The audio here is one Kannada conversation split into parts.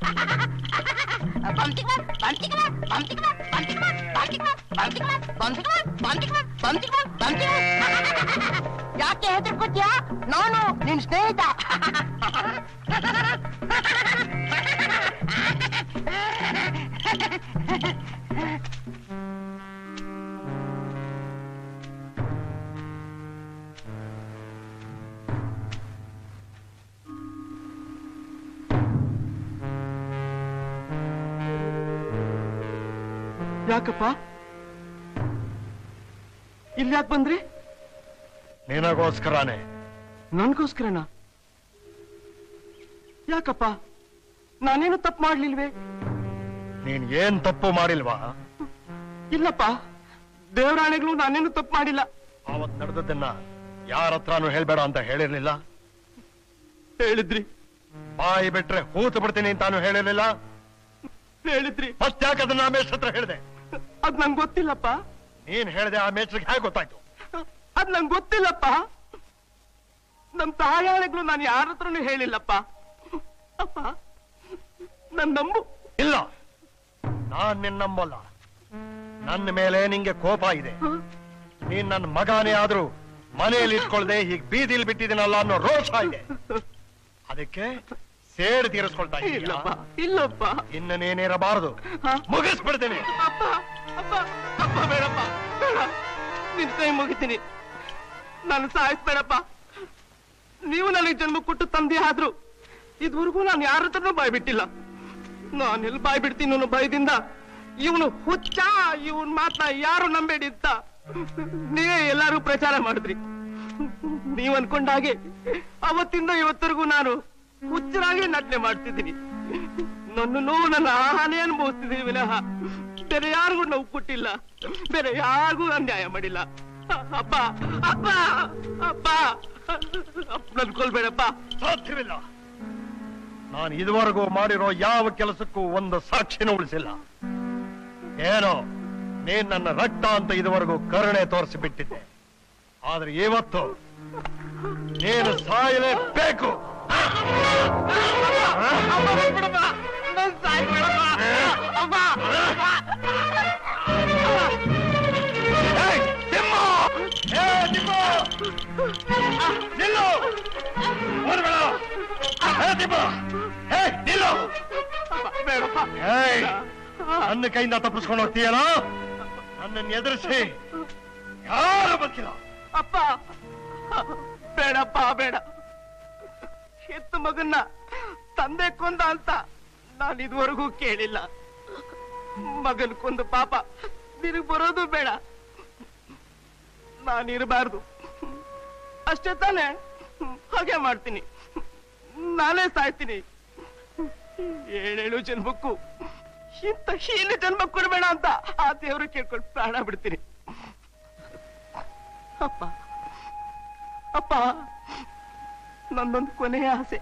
ಬಂತಿಗಳ ಬಂತಿಗಳ ಬಂತಿಗಳ ಬಂತಿಗಳ ಬಂತಿಗಳ ಬಂತಿಗಳ ಬಂತಿಗಳ ಬಂತಿಗಳ ಬಂತಿಗಳ ಬಂತಿಗಳ ಯಾಕೆ ಹೆದರ್ಕೋತೀಯ ನಾನು ನಿನ್ ಸ್ನೇಹಿತ ಯಾಕಪ್ಪ ಇಲ್ಲಿ ಯಾಕೆ ಬಂದ್ರಿ ನಿನಗೋಸ್ಕರನೇ ನನ್ಗೋಸ್ಕರನ ಯಾಕಪ್ಪ ನಾನೇನು ತಪ್ಪು ಮಾಡ್ಲಿಲ್ವೇ ನೀನ್ ಏನ್ ತಪ್ಪು ಮಾಡಿಲ್ವಾ ಇಲ್ಲಪ್ಪ ದೇವರಾಣೆಗಳು ನಾನೇನು ತಪ್ಪು ಮಾಡಿಲ್ಲ ಅವತ್ ನಡೆದದ್ದನ್ನ ಯಾರ ಹತ್ರನೂ ಹೇಳ್ಬೇಡ ಅಂತ ಹೇಳಿರ್ಲಿಲ್ಲ ಹೇಳಿದ್ರಿ ಬಾಯಿ ಬಿಟ್ರೆ ಹೂತು ಬಿಡ್ತೀನಿ ಅಂತಾನು ಹೇಳಿರ್ಲಿಲ್ಲ ಹೇಳಿದ್ರಿ ಮತ್ತ್ಯಾಕೆ ಅದನ್ನ ಆ ಮೇಷ್ಟ್ರ ಹತ್ರ ಹೇಳಿದೆ ಅದ್ ನಂಗೆ ಗೊತ್ತಿಲ್ಲಪ್ಪ ನೀನ್ ಹೇಳಿದೆ ಆ ಮೇಷ್ಟ್ರಿಗೆ ಹೇಗೆ ಗೊತ್ತಾಯ್ತು ಅದ್ ನಂಗೆ ಗೊತ್ತಿಲ್ಲಪ್ಪ ನಮ್ ತಾಯಾಳೆಗಳು ನಾನು ಯಾರ ಹತ್ರನೂ ಹೇಳಿಲ್ಲಪ್ಪ ಅಪ್ಪ ನನ್ ನಂಬು ಇಲ್ಲ ನಾನ್ ನಿನ್ನ ನಂಬಲ್ಲ ನನ್ನ ಮೇಲೆ ನಿಂಗೆ ಕೋಪ ಇದೆ ನೀನ್ ನನ್ನ ಮಗನೇ ಆದ್ರೂ ಮನೆಯಲ್ಲಿ ಇಟ್ಕೊಳ್ದೆ ಹೀಗ್ ಬೀದಿಲ್ ಬಿಟ್ಟಿದ್ದೀನಲ್ಲ ಅನ್ನೋ ರೋಷ ಇದೆ ಅದಕ್ಕೆ ಸೇಡು ತೀರಿಸ್ಕೊಳ್ತಾ ಇಲ್ಲಪ್ಪ ಇದ್ದೀಯ ಇಲ್ಲಪ್ಪ ಇನ್ನು ನೀನಿರಬಾರದು ಹಾ? ಮುಗಿಸ್ಬಿಡ್ತೀನಿ ಅಪ್ಪ ಅಪ್ಪ ಅಪ್ಪ ಬೇಡಪ್ಪ ಬೇಡ ನಿನ್ ಕೈ ಮುಗಿತೀನಿ ನಾನು ಸಾಯಿಸ್ಬೇಡಪ್ಪ ನೀವು ನನಗೆ ಜನ್ಮ ಕೊಟ್ಟು ತಂದೆ ಆದ್ರು ಇದುವರೆಗೂ ನಾನು ಯಾರ ಹತ್ರನೂ ಬಾಯ್ ಬಿಟ್ಟಿಲ್ಲ ನಾನು ಎಲ್ಲಿ ಬಾಯ್ ಬಿಡ್ತೀನಿ ಅನ್ನೋ ಭಯದಿಂದ ಇವನು ಹುಚ್ಚ ಇವನ್ ಮಾತನ್ನ ಯಾರು ನಂಬೇಡಿ ಅಂತ ನೀವೇ ಎಲ್ಲಾರು ಪ್ರಚಾರ ಮಾಡಿದ್ರಿ ನೀವ್ ಅನ್ಕೊಂಡ ಹಾಗೆ ಅವತ್ತಿಂದ ಇವತ್ತರೆಗೂ ನಾನು ಹುಚ್ಚರಾಗಿ ನಟನೆ ಮಾಡ್ತಿದ್ದೀನಿ ನನ್ನನ್ನು ನನ್ನ ಆಹಾನೇ ಅನುಭವಿಸ್ತಿದ್ದೀನಿ ವಿನಃ ಬೇರೆ ಯಾರಿಗೂ ನೋವು ಕೊಟ್ಟಿಲ್ಲ ಬೇರೆ ಯಾರಿಗೂ ಅನ್ಯಾಯ ಮಾಡಿಲ್ಲ ಅಪ್ಪ ಅಪ್ಪ ಅಪ್ಪ ಅಪ್ಪ ನನ್ಕೊಳ್ಬೇಡಪ್ಪ ಸಾಧ್ಯವಿಲ್ಲ ನಾನು ಇದುವರೆಗೂ ಮಾಡಿರೋ ಯಾವ ಕೆಲಸಕ್ಕೂ ಒಂದು ಸಾಕ್ಷಿನೂ ಉಳಿಸಿಲ್ಲ ಏನೋ ನೀನ್ ನನ್ನ ರಕ್ತ ಅಂತ ಇದುವರೆಗೂ ಕರುಣೆ ತೋರಿಸಿಬಿಟ್ಟಿದ್ದೆ ಆದ್ರೆ ಇವತ್ತು ನೀನು ಸಾಯಲೇಬೇಕು ಅಪ್ಪ ಬಿಡ್ಬೇಡಪ್ಪ. ನನ್ ಸಾಯ್ಬೇಡಪ್ಪ. ಅಪ್ಪ ಏಯ್, ತಿಮ್ಮ! ಏ, ತಿಮ್ಮ! ನಿಲ್ಲು! ಓಡ್ಬೇಡ! ಏ, ತಿಮ್ಮ! ಏ, ನಿಲ್ಲು! ಅಪ್ಪ, ಬೇಡಪ್ಪ ಏಯ್, ನನ್ನ ಕೈಯಿಂದ ತಪ್ಪಿಸ್ಕೊಂಡು ಹೋಗ್ತೀಯಲ್ಲ ನನ್ನನ್ನು ಎದುರಿಸಿ ಯಾರು ಬರ್ತಿಲ್ಲ ಅಪ್ಪ ಬೇಡಪ್ಪ ಬೇಡ ಹೆತ್ತ ಮಗನ್ನ ತಂದೆ ಕೊಂದ ಅಂತ ನಾನು ಇದುವರೆಗೂ ಕೇಳಿಲ್ಲ ಮಗನ್ ಕೊಂದು ಪಾಪ ನಿನಗ್ ಬರೋದು ಬೇಡ ನಾನಿರಬಾರ್ದು ಅಷ್ಟೇ ತಾನೇ ಹಾಗೆ ಮಾಡ್ತೀನಿ ನಾನೇ ಸಾಯ್ತೀನಿ ಏಳೇಳು ಜನ್ಮಕ್ಕೂ ಇಂಥ ಹೀನ ಜನ್ಮ ಕೊಡ್ಬೇಡ ಅಂತ ಆ ದೇವರು ಕೇಳ್ಕೊಂಡು ಪ್ರಾಣ ಬಿಡ್ತೀನಿ ಅಪ್ಪ ಅಪ್ಪ ನನ್ನೊಂದು ಕೊನೆಯ ಆಸೆ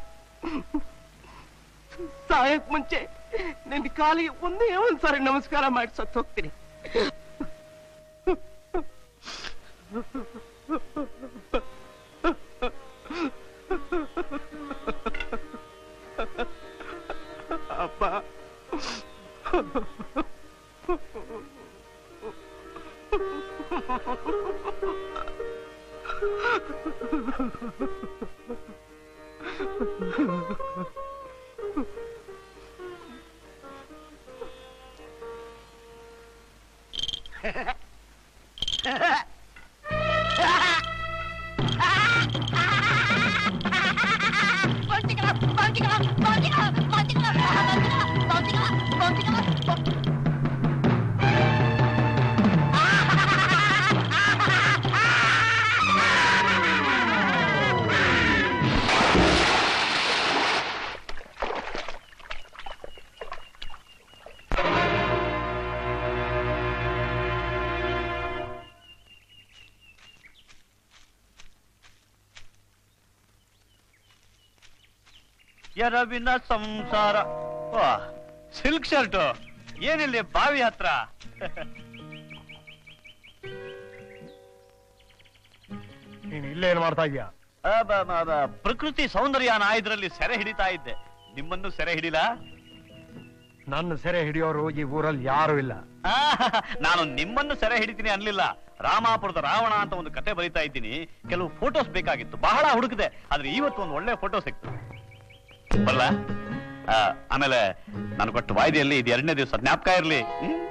ಸಾಯಕ್ ಮುಂಚೆ ನಿನ್ ಕಾಲಿಗೆ ಒಂದೇ ಒಂದ್ ಸಾರಿ ನಮಸ್ಕಾರ ಮಾಡಿ ಸತ್ತು ಹೋಗ್ತೀನಿ ಅಪ್ಪ ಬಂತಿಗಳ ಬಂತಿಗಳ ಬಂತಿಗಳ ಬಂತಿಗಳ ಬಂತಿಗಳ ಬಂತಿಗಳ ಎರವಿನ ಸಂಸಾರ ಸಿಲ್ಕ್ ಶರ್ಟ್ ಏನಿಲ್ಲಿ ಬಾವಿ ಹತ್ರ ನೀನು ಇಲ್ಲೇನ್ ಮಾಡ್ತಾ ಇದೀಯಾ ಆ, ಬ- ಬ- ಬ- ಪ್ರಕೃತಿ ಸೌಂದರ್ಯನ ಇದ್ರಲ್ಲಿ ಸೆರೆ ಹಿಡಿತಾ ಇದ್ದೆ ನಿಮ್ಮನ್ನು ಸೆರೆ ಹಿಡಿಲ ನನ್ನ ಸೆರೆ ಹಿಡಿಯೋರು ಈ ಊರಲ್ಲಿ ಯಾರು ಇಲ್ಲ ಆ, ನಾನು ನಿಮ್ಮನ್ನು ಸೆರೆ ಹಿಡಿತೀನಿ ಅನ್ಲಿಲ್ಲ ರಾಮಾಪುರದ ರಾವಣ ಅಂತ ಒಂದು ಕತೆ ಬರೀತಾ ಇದ್ದೀನಿ ಕೆಲವು ಫೋಟೋಸ್ ಬೇಕಾಗಿತ್ತು ಬಹಳ ಹುಡುಕಿದೆ ಆದ್ರೆ ಇವತ್ತು ಒಂದು ಒಳ್ಳೆ ಫೋಟೋ ಸಿಕ್ತು ಬರಲ್ಲ ಆಮೇಲೆ ನಾನು ಕೊಟ್ಟು ವಾಯ್ದೆಯಲ್ಲಿ ಇದು ಎರಡನೇ ದಿವಸ ಜ್ಞಾಪಕ ಇರ್ಲಿ ಹ್ಮ್?